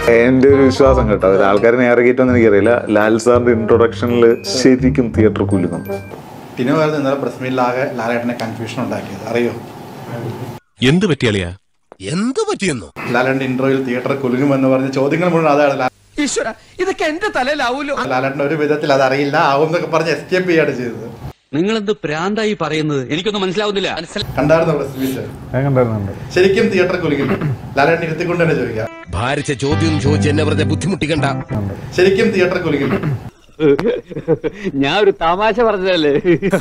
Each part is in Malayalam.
എൻ്റെ ഒരു വിശ്വാസം കേട്ടോ അത് ആൾക്കാരെ ഇറങ്ങിയിട്ടൊന്നും എനിക്കറിയില്ല ലാൽ സാറിന്റെ ഇൻട്രൊഡക്ഷനിൽ ശരിക്കും തിയേറ്റർ കുലുങ്ങും ടിനു വരുന്ന ഇന്നലെ പ്രസ് മീറ്റിലാകെ ലാലേട്ടനെ കൺഫ്യൂഷൻ ഉണ്ടാക്കിയത് അറിയോ എന്ത് പറ്റിയാളിയാ എന്ത് പറ്റിയെന്നോ ലാലേട്ടൻ്റെ ഇന്റർവ്യൂവിൽ തിയേറ്റർ കുലുങ്ങുമെന്ന് പറഞ്ഞ ചോദ്യങ്ങൾ മുഴുവൻ അതാണ് ലാ- ഈശ്വര ഇതൊക്കെ എന്റെ തലയിലാവൂലോ ലാലേട്ടൻ ഒരു വിധത്തിൽ അത് അറിയില്ല ആവും എന്നൊക്കെ പറഞ്ഞ് എസ്കേപ്പ് ചെയ്യാണ് ചെയ്തത് നിങ്ങളെന്ത് പ്രാന്തായി പറയുന്നത് എനിക്കൊന്നും മനസ്സിലാവുന്നില്ല കണ്ടായിരുന്നു പ്രസ് മീറ്റ് ഞാൻ കണ്ടായിരുന്നുണ്ട് ശരിക്കും തിയേറ്റർ കുലുങ്ങില്ല ലാലേട്ടൻ ഇരുത്തിക്കൊണ്ട് തന്നെ ചോദിക്കാം ഭാരിച്ച ചോദ്യം ചോദിച്ച് എന്നെ വെറുതെ ബുദ്ധിമുട്ടിക്കണ്ട ശരിക്കും തിയേറ്റർ കുലുങ്ങില്ല ഞാൻ ഒരു തമാശ പറഞ്ഞതല്ലേ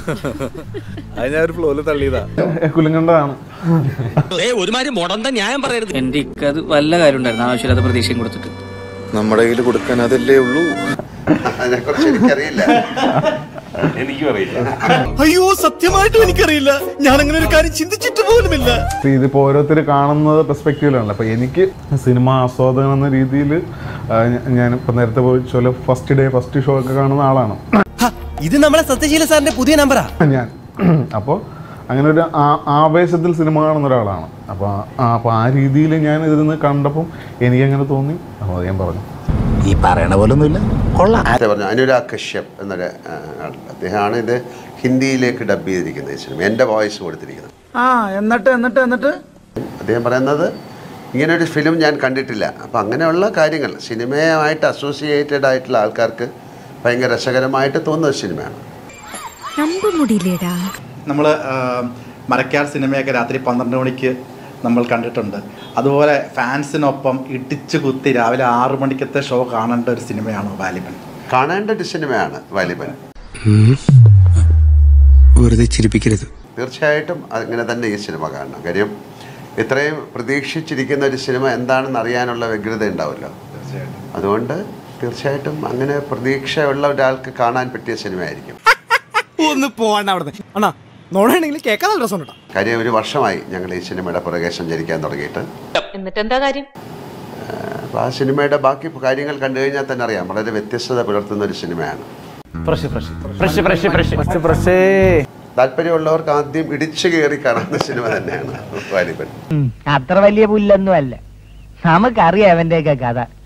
കുലുങ്ങേണ്ടതാണ് ഒരുമാതിരി മുടന്ത ന്യായം പറയരുത് എന്റെ ഇക്കത് വല്ല കാര്യം ഉണ്ടായിരുന്നു ആവശ്യമില്ലാത്ത പ്രതീക്ഷയും കൊടുത്തിട്ട് നമ്മുടെ കയ്യിൽ കൊടുക്കാൻ അതല്ലേ ഉള്ളൂ അതിനെക്കുറിച്ച് എനിക്കറിയില്ല അയ്യോ സത്യമായിട്ടും എനിക്കറിയില്ല ഞാൻ അങ്ങനെ ഒരു കാര്യം ചിന്തിച്ചിട്ട് പോലുമില്ല ഇതിപ്പോ ഓരോരുത്തർ കാണുന്നത് പെർസ്പെക്റ്റീവിലാണ് അപ്പൊ എനിക്ക് സിനിമ ആസ്വാദകൻ എന്ന രീതിയിൽ ഞാൻ ഇപ്പൊ നേരത്തെ പോലെ ഫസ്റ്റ് ഡേ ഫസ്റ്റ് ഷോ ഒക്കെ കാണുന്ന ആളാണ് ഇത് നമ്മളെ സത്യശീല സാറിന്റെ പുതിയ നമ്പറാ ഞാൻ അപ്പോൾ അങ്ങനെ ഒരു ആ- ആവേശത്തിൽ സിനിമ കാണുന്ന ഒരാളാണ് അപ്പോൾ അപ്പോൾ ആ രീതിയിൽ ഞാൻ ഇതിന്ന് കണ്ടപ്പം എനിക്കങ്ങനെ തോന്നി അപ്പോൾ അത് ഞാൻ പറഞ്ഞു ഈ പറയണ പോലൊന്നുമില്ല കൊള്ളാം ആരെ പറഞ്ഞു അനുരാഗ് കശ്യപ് എന്നൊരു ആ, ആൾ അദ്ദേഹമാണ് ഇത് ഹിന്ദിയിലേക്ക് ഡബ് ചെയ്തിരിക്കുന്നത് ഈ സിനിമ എൻ്റെ വോയിസ് കൊടുത്തിരിക്കുന്നത് ആ എന്നിട്ട് എന്നിട്ട് എന്നിട്ട് അദ്ദേഹം പറയുന്നത് ഇങ്ങനെ ഒരു ഫിലിം ഞാൻ കണ്ടിട്ടില്ല അപ്പം അങ്ങനെയുള്ള കാര്യങ്ങൾ സിനിമയുമായിട്ട് അസോസിയേറ്റഡ് ആയിട്ടുള്ള ആൾക്കാർക്ക് ഭയങ്കര രസകരമായിട്ട് തോന്നുന്ന ഒരു സിനിമയാണ് നമ്പ മുടിയില്ലേടാ നമ്മൾ മരക്കാർ സിനിമയൊക്കെ രാത്രി പന്ത്രണ്ട് മണിക്ക് നമ്മൾ കണ്ടിട്ടുണ്ട് അതുപോലെ ഫാൻസിനൊപ്പം ഇടിച്ചു കുത്തി രാവിലെ ആറു മണിക്കത്തെ ഷോ കാണേണ്ട ഒരു സിനിമയാണ് വാലിബൻ കാണേണ്ട ഒരു സിനിമയാണ് വാലിബൻ വെറുതെ ചിരിപ്പിക്കരുത് തീർച്ചയായിട്ടും അങ്ങനെ തന്നെ ഈ സിനിമ കാണണം കാര്യം ഇത്രയും പ്രതീക്ഷിച്ചിരിക്കുന്ന ഒരു സിനിമ എന്താണെന്ന് അറിയാനുള്ള വ്യഗ്രത ഉണ്ടാവുമല്ലോ അതുകൊണ്ട് തീർച്ചയായിട്ടും അങ്ങനെ പ്രതീക്ഷയുള്ള ഒരാൾക്ക് കാണാൻ പറ്റിയ സിനിമയായിരിക്കും ഒന്ന് പോവാണ്ട അവിടെ അണ്ണാ നോടാണെങ്കിൽ കേൾക്കാൻ നല്ല രസമുണ്ടോ കാര്യം ഒരു വർഷമായി ഞങ്ങൾ ഈ സിനിമയുടെ പുറകെ സഞ്ചരിക്കാൻ തുടങ്ങിയിട്ട് എന്നിട്ട് എന്താ കാര്യം അപ്പോൾ ആ സിനിമയുടെ ബാക്കി കാര്യങ്ങൾ കണ്ടു കഴിഞ്ഞാൽ തന്നെ അറിയാം വളരെ വ്യത്യസ്തത പുലർത്തുന്ന ഒരു സിനിമയാണ് താല്പര്യമുള്ളവർക്ക് ആദ്യം ഇടിച്ചു കയറി കാണുന്ന സിനിമ തന്നെയാണ് വാലിബൻ അത്ര വലിയ പുല്ലൊന്നും അല്ല നമുക്കറിയാം അവന്റെയൊക്കെ കഥ